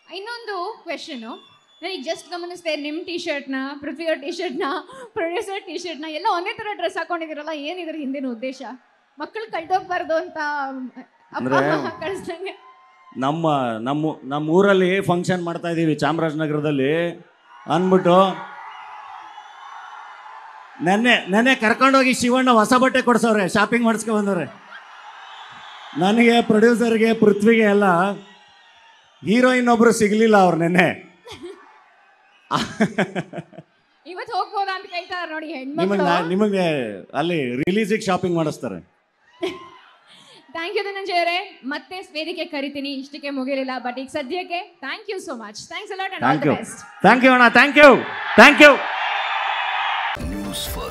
ಇನ್ನೊಂದು ಕ್ವೆಶನು ನನಗೆ ಜಸ್ಟ್ ಗಮನಿಸಿದೆ ನಿಮ್ಮ ಟಿ ಶರ್ಟ್ನ ಪೃಥ್ವಿಯವ್ರ ಟಿ ಶರ್ಟ್ನ ಪ್ರೊಡ್ಯೂಸರ್ ಟಿ ಶರ್ಟ್ನ ಎಲ್ಲ ಒಂದೇ ಥರ ಡ್ರೆಸ್ ಹಾಕೊಂಡಿದ್ದೀರಲ್ಲ ಏನಿದ್ರ ಹಿಂದಿನ ಉದ್ದೇಶ ಮಕ್ಕಳು ಕಳ್ದೋಗ್ಬಾರ್ದು ಅಂತ ಅಪ್ಪ ಅಂದ್ರೆ- ಅಮ್ಮ ಕಳಿಸ್ದಂಗೆ ನಮ್ಮ ನಮ್ಮ ನಮ್ಮ ಊರಲ್ಲಿ ಫಂಕ್ಷನ್ ಮಾಡ್ತಾ ಇದ್ದೀವಿ ಚಾಮರಾಜನಗರದಲ್ಲಿ ಅಂದ್ಬಿಟ್ಟು ನೆನ್ನೆ ನೆನ್ನೆ ಕರ್ಕೊಂಡೋಗಿ ಶಿವಣ್ಣ ಹೊಸ ಬಟ್ಟೆ ಕೊಡ್ಸವ್ರೆ ಶಾಪಿಂಗ್ ಮಾಡಿಸ್ಕೊ ಬಂದವ್ರೆ ನನಗೆ ಪ್ರೊಡ್ಯೂಸರ್ಗೆ ಪೃಥ್ವಿಗೆ ಎಲ್ಲ ಹೀರೋಯಿನ್ ಒಬ್ರು ಸಿಗ್ಲಿಲ್ಲ ಅವ್ರು ನೆನ್ನೆ ಇವತ್ತು ಹೋಗ್ಬೋದಾ ಅಂತ ಕೇಳ್ತಾರೆ ನೋಡಿ ನಿಮಗೆ ಹೆಣ್ಮಕ್ಳು ನಿಮಗೆ ಅಲ್ಲಿ ರಿಲೀಸಿಗೆ ಶಾಪಿಂಗ್ ಮಾಡಿಸ್ತಾರೆ ಥ್ಯಾಂಕ್ ಯು ಧನಂಜಯ ಅವರೇ ಮತ್ತೆ ವೇದಿಕೆ ಕರಿತೀನಿ ಇಷ್ಟಕ್ಕೆ ಮುಗಿಲಿಲ್ಲ ಬಟ್ ಈಗ ಸದ್ಯಕ್ಕೆ thank you so much thanks a lot and all thank the you best thank you ಅಣ್ಣ thank you thank you news first